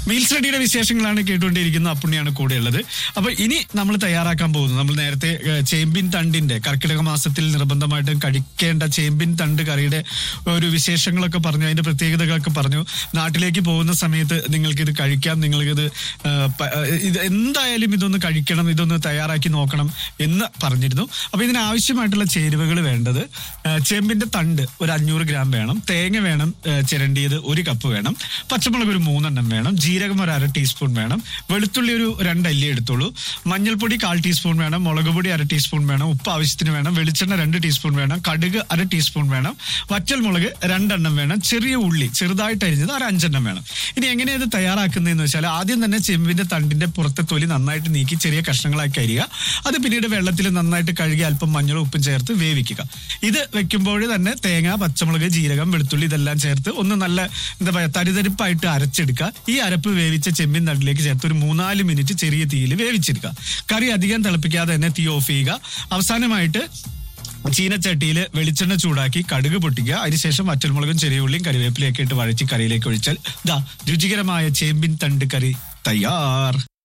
meals റെഡിയുടെ വിശേഷങ്ങളാണ് കേട്ടുകൊണ്ടിരിക്കുന്ന അപ്പുണ്ണിയാണ് കൂടെയുള്ളത് അപ്പൊ ഇനി നമ്മൾ തയ്യാറാക്കാൻ പോകുന്നത് നമ്മൾ നേരത്തെ ഏഹ്, ചേമ്പിൻ തണ്ടിന്റെ കർക്കിടക മാസത്തിൽ നിർബന്ധമായിട്ടും കഴിക്കേണ്ട ചേമ്പിൻ തണ്ട് കറിയുടെ ഒരു വിശേഷങ്ങളൊക്കെ പറഞ്ഞു അതിന്റെ പ്രത്യേകതകളൊക്കെ പറഞ്ഞു നാട്ടിലേക്ക് പോകുന്ന സമയത്ത് നിങ്ങൾക്ക് ഇത് കഴിക്കാം നിങ്ങൾക്കിത് ഏഹ്, പ- ഏഹ്, ഇത് എന്തായാലും ഇതൊന്ന് കഴിക്കണം ഇതൊന്ന് തയ്യാറാക്കി നോക്കണം എന്ന് പറഞ്ഞിരുന്നു അപ്പൊ ഇതിന് ആവശ്യമായിട്ടുള്ള ചേരുവകൾ വേണ്ടത് ഏഹ്, ചേമ്പിന്റെ തണ്ട് ഒരു അഞ്ഞൂറ് ഗ്രാം വേണം തേങ്ങ വേണം ഏഹ്, ചിരണ്ടിയത് ഒരു കപ്പ് വേണം പച്ചമുളക് ഒരു മൂന്നെണ്ണം വേണം ജീരകം ഒരു അര ടീസ്പൂൺ വേണം വെളുത്തുള്ളി ഒരു രണ്ടല്ലി എടുത്തോളൂ മഞ്ഞൾപ്പൊടി കാൽ ടീസ്പൂൺ വേണം മുളക് പൊടി അര ടീസ്പൂൺ വേണം ഉപ്പ് ആവശ്യത്തിന് വേണം വെളിച്ചെണ്ണ രണ്ട് ടീസ്പൂൺ വേണം കടുക് അര ടീസ്പൂൺ വേണം വറ്റൽ മുളക് രണ്ടെണ്ണം വേണം ചെറിയ ഉള്ളി ചെറുതായിട്ട് അരിഞ്ഞത് ഒരു അഞ്ചെണ്ണം വേണം ഇനി എങ്ങനെയാണ് ഇത് തയ്യാറാക്കുന്നതെന്ന് വെച്ചാൽ ആദ്യം തന്നെ ചെമ്പിന്റെ തണ്ടിന്റെ പുറത്തെ തൊലി നന്നായിട്ട് നീക്കി ചെറിയ കഷ്ണങ്ങളാക്കി അരിയുക അത് പിന്നീട് വെള്ളത്തിൽ നന്നായിട്ട് കഴുകി അല്പം മഞ്ഞളും ഉപ്പും ചേർത്ത് വേവിക്കുക ഇത് വെക്കുമ്പോൾ തന്നെ തേങ്ങ പച്ചമുളക് ജീരകം വെളുത്തുള്ളി ഇതെല്ലാം ചേർത്ത് ഒന്ന് നല്ല എന്താ പറയുക തരിതരിപ്പായിട്ട് അരച്ചെടുക്കുക ഈ അരപ്പ് വേവിച്ച ചെമ്പിൻ തണ്ടിലേക്ക് ചേർത്ത് ഒരു മൂന്നാല് മിനിറ്റ് ചെറിയ തീയിൽ വേവിച്ചെടുക്കുക കറി അധികം തിളപ്പിക്കാതെ തന്നെ തീ ഓഫ് ചെയ്യുക അവസാനമായിട്ട് ചീനച്ചട്ടിയിൽ വെളിച്ചെണ്ണ ചൂടാക്കി കടുക് പൊട്ടിക്കുക അതിനുശേഷം വറ്റൽമുളകും ചെറിയ ഉള്ളിയും കറിവേപ്പിലയൊക്കെ ഇട്ട് വഴറ്റി കറിയിലേക്ക് ഒഴിച്ചാൽ ഇതാ രുചികരമായ ചേമ്പിൻ തണ്ട് കറി തയ്യാർ